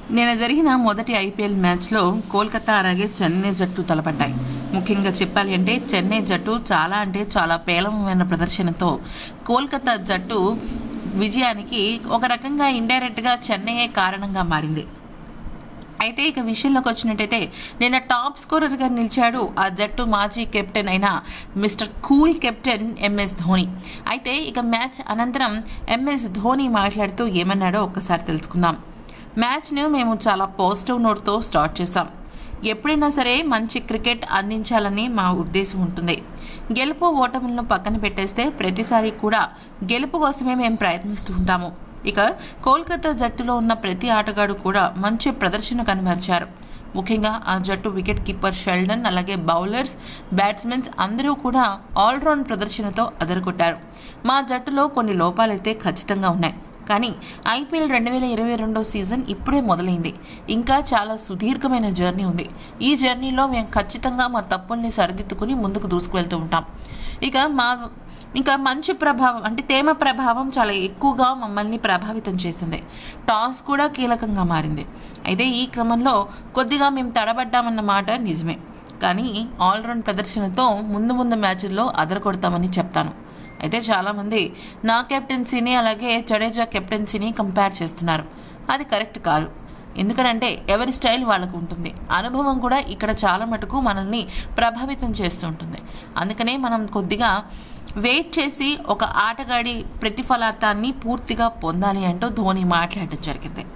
నిన్న జరిగిన మొదటి ఐపీఎల్ మ్యాచ్లో కోల్కతా అలాగే చెన్నై జట్టు తలపడ్డాయి ముఖ్యంగా చెప్పాలి అంటే చెన్నై జట్టు చాలా అంటే చాలా పేలవమైన ప్రదర్శనతో కోల్కతా జట్టు విజయానికి ఒక రకంగా ఇండైరెక్ట్గా చెన్నైయే కారణంగా మారింది అయితే ఇక విషయంలోకి వచ్చినట్టయితే నిన్న టాప్ స్కోరర్గా నిలిచాడు ఆ జట్టు మాజీ కెప్టెన్ అయిన mister cool captain MS Dhoni అయితే ఇక మ్యాచ్ అనంతరం ఎంఎస్ ధోని మాట్లాడుతూ ఏమన్నాడో ఒక్కసారి తెలుసుకుందాం మ్యాచ్ను మేము చాలా పాజిటివ్ నోట్తో స్టార్ట్ చేసాం ఎప్పుడైనా సరే మంచి క్రికెట్ అందించాలని మా ఉద్దేశం ఉంటుంది గెలుపు ఓటములను పక్కన పెట్టేస్తే ప్రతిసారి కూడా గెలుపు కోసమే మేము ప్రయత్నిస్తూ ఉంటాము ఇక కోల్కతా జట్టులో ఉన్న ప్రతి ఆటగాడు కూడా మంచి ప్రదర్శన కనబరిచారు ముఖ్యంగా ఆ జట్టు వికెట్ కీపర్ షెల్డన్ అలాగే బౌలర్స్ బ్యాట్స్మెన్స్ అందరూ కూడా ఆల్రౌండ్ ప్రదర్శనతో అదరగొట్టారు మా జట్టులో కొన్ని లోపాలైతే ఖచ్చితంగా ఉన్నాయి కానీ ఐపీఎల్ రెండు వేల ఇరవై రెండో సీజన్ ఇప్పుడే మొదలైంది ఇంకా చాలా సుదీర్ఘమైన జర్నీ ఉంది ఈ జర్నీలో మేము ఖచ్చితంగా మా తప్పుల్ని సరిదిద్దుకుని ముందుకు దూసుకువెళ్తూ ఉంటాం ఇక మా ఇంకా మంచు ప్రభావం అంటే తేమ ప్రభావం చాలా ఎక్కువగా మమ్మల్ని ప్రభావితం చేసింది టాస్ కూడా కీలకంగా మారింది అయితే ఈ క్రమంలో కొద్దిగా మేము తడబడ్డామన్న మాట నిజమే కానీ ఆల్రౌండ్ ప్రదర్శనతో ముందు ముందు మ్యాచ్ల్లో అదరకొడతామని చెప్తాను అయితే చాలామంది నా కెప్టెన్సీని అలాగే జడేజా కెప్టెన్సీని కంపేర్ చేస్తున్నారు అది కరెక్ట్ కాదు ఎందుకనంటే ఎవరి స్టైల్ వాళ్ళకు ఉంటుంది అనుభవం కూడా ఇక్కడ చాలా మటుకు మనల్ని ప్రభావితం చేస్తూ ఉంటుంది అందుకనే మనం కొద్దిగా వెయిట్ చేసి ఒక ఆటగాడి ప్రతిఫలార్థాన్ని పూర్తిగా పొందాలి అంటూ ధోని మాట్లాడటం జరిగింది